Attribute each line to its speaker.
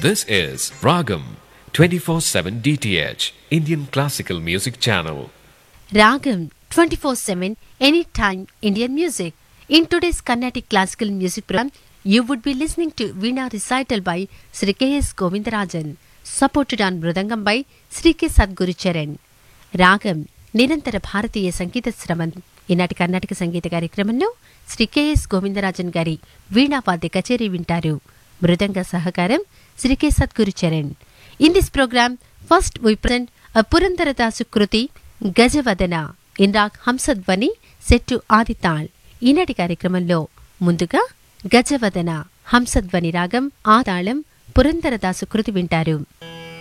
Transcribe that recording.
Speaker 1: This is Ragam 24/7 DTH Indian Classical Music Channel.
Speaker 2: Ragam 24 7 anytime Indian music. In today's Carnatic classical music program, you would be listening to Veena recital by Sri K.S. Govindarajan, supported on Mridangam by Sri K. Sadguru Charan. రాగం నిరంతర భారతీయ సంగీత శ్రవణ్ ఈనాటి కర్ణాటక సంగీత కార్యక్రమంలో Shri K S Govindarajan గారి వీణావాద్య కచేరీ వింటారు మృదంగ సహకారం Sri K Sadguru Charan in this program first we present a Purandaradasu kriti Gajavadana in raag Hamsadhwani set Aditaal ఈనాటి కార్యక్రమంలో ముందుగా గజవదన హంసధ్వని రాగం ఆతాళం పురందరదాసు కృతి వింటారు